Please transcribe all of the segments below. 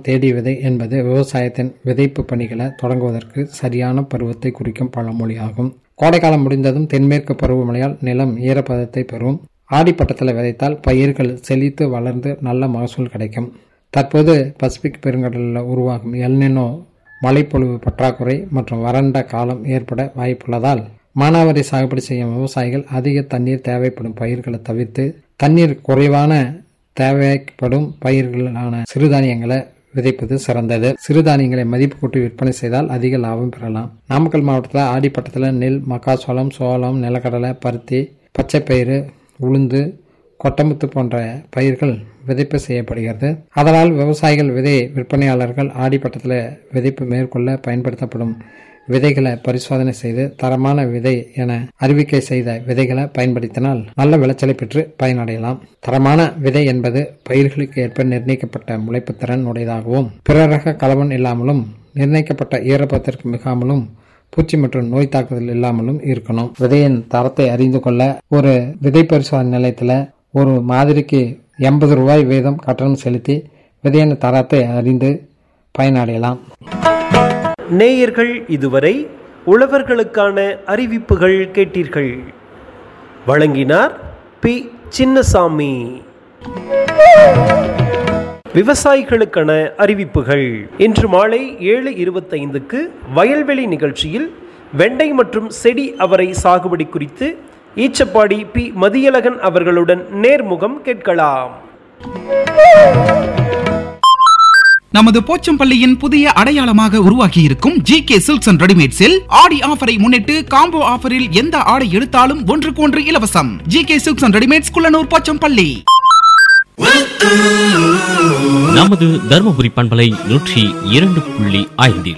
தேடி விதை என்பது விவசாயத்தின் விதைப்பு பணிகளை தொடங்குவதற்கு சரியான பருவத்தை குறிக்கும் பழமொழியாகும் கோடைக்காலம் முடிந்ததும் தென்மேற்கு பருவமழையால் நிலம் ஈரப்பதத்தை பெறும் ஆடிப்பட்டத்தில் விதைத்தால் பயிர்கள் செழித்து வளர்ந்து நல்ல மகசூல் கிடைக்கும் தற்போது பசிபிக் பெருங்கடலில் உருவாகும் எல்னினோ மழைப்பொழிவு பற்றாக்குறை மற்றும் வறண்ட காலம் ஏற்பட வாய்ப்புள்ளதால் மானாவாரி சாகுபடி செய்யும் விவசாயிகள் அதிக தண்ணீர் தேவைப்படும் பயிர்களை தவிர்த்து தண்ணீர் குறைவான தேவைப்படும் பயிர்களான சிறுதானியங்களை விதைப்பது சிறந்தது சிறுதானியங்களை மதிப்பு கூட்டி விற்பனை செய்தால் அதிக லாபம் பெறலாம் நாமக்கல் மாவட்டத்தில் ஆடிப்பட்டத்தில் நெல் மக்காச்சோளம் சோளம் நிலக்கடலை பருத்தி பச்சைப்பயிறு உளுந்து கொட்டமுத்து போன்ற பயிர்கள் விதைப்பு செய்யப்படுகிறது அதனால் விவசாயிகள் விதை விற்பனையாளர்கள் ஆடிப்பட்டத்தில் விதைப்பு மேற்கொள்ள பயன்படுத்தப்படும் விதைகளை பரிசோதனை செய்து தரமான விதை என அறிவிக்கை செய்த விதைகளை பயன்படுத்தினால் நல்ல விளைச்சலை பெற்று பயனடையலாம் தரமான விதை என்பது பயிர்களுக்கு ஏற்ப நிர்ணயிக்கப்பட்ட முளைப்பு திறன் உடையதாகவும் பிற ரக கலவன் இல்லாமலும் நிர்ணயிக்கப்பட்ட ஈரப்பதற்கு மிகாமலும் பூச்சி மற்றும் நோய் தாக்குதல் இல்லாமலும் இருக்கணும் விதையின் தரத்தை அறிந்து கொள்ள ஒரு விதை பரிசோதனை நிலையத்தில் ஒரு மாதிரிக்கு எண்பது ரூபாய் வீதம் கட்டணம் செலுத்தி விதையின் தரத்தை அறிந்து பயனடையலாம் நேயர்கள் இதுவரை உழவர்களுக்கான அறிவிப்புகள் கேட்டீர்கள் வழங்கினார் பி சின்னசாமி விவசாயிகளுக்கான அறிவிப்புகள் இன்று மாலை ஏழு இருபத்தைந்துக்கு வயல்வெளி நிகழ்ச்சியில் வெண்டை மற்றும் செடி அவரை சாகுபடி குறித்து ஈச்சப்பாடி பி மதியழகன் அவர்களுடன் நேர்முகம் கேட்கலாம் நமது போச்சம்பள்ளியின் புதிய அடையாளமாக உருவாக்கி இருக்கும் ஜி கே சில்க்ஸ் அண்ட் ரெடிமேட்ஸில் ஆடி ஆஃபரை முன்னிட்டு காம்போ ஆஃபரில் எந்த ஆடை எடுத்தாலும் ஒன்றுக்கு ஒன்று இலவசம் G K silks and readymades Kullanur Pochampalli நமது தருமபுரி பண்பலை நூற்றி இரண்டு புள்ளி ஐந்தில்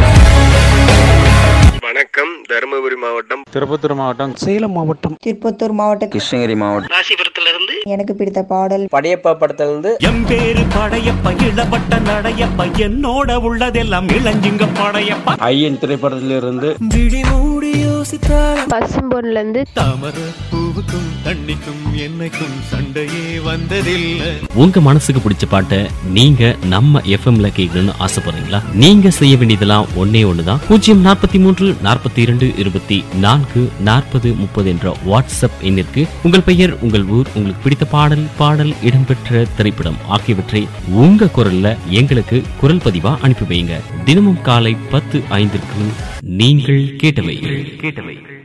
வணக்கம் தருமபுரி மாவட்டம் திருப்பத்தூர் மாவட்டம் சேலம் மாவட்டம் திருப்பத்தூர் மாவட்டம் கிருஷ்ணகிரி மாவட்டம் எனக்கு பிடித்த பாடல் படையப்பா படத்துல இருந்து எம்பேரு படையப்ப இளவட்ட நடையப்ப என்னோட உள்ளதெல்லாம் இளஞ்சிங்க படையப்ப ஐயன் திரைப்படத்திலிருந்து பசும்பொன்ல இருந்து தாமர பூவுக்கும் தண்ணிக்கும் என்னைக்கும் சண்டையே வந்ததில்லை உங்க மனசுக்கு பிடிச்ச பாட்டை நீங்க நம்ம எஃப்எம்ல கேட்கணும்னு ஆசைப்படுறீங்களா நீங்க செய்ய வேண்டியதெல்லாம் ஒன்னே ஒண்ணுதான் பூஜ்ஜியம் நாற்பத்தி மூன்று நாற்பத்தி இரண்டு இருபத்தி நான்கு நாற்பது முப்பது என்ற வாட்ஸ்அப் எண்ணிற்கு உங்கள் பெயர் உங்கள் ஊர் உங்களுக்கு பிடித்த பாடல் பாடல் இடம்பெற்ற திரைப்படம் ஆகியவற்றை உங்க குரல்ல எங்களுக்கு குரல் பதிவா அனுப்பி வைங்க தினமும் காலை பத்து ஐந்திற்கு நீங்கள் கேட்டவை கேட்டவை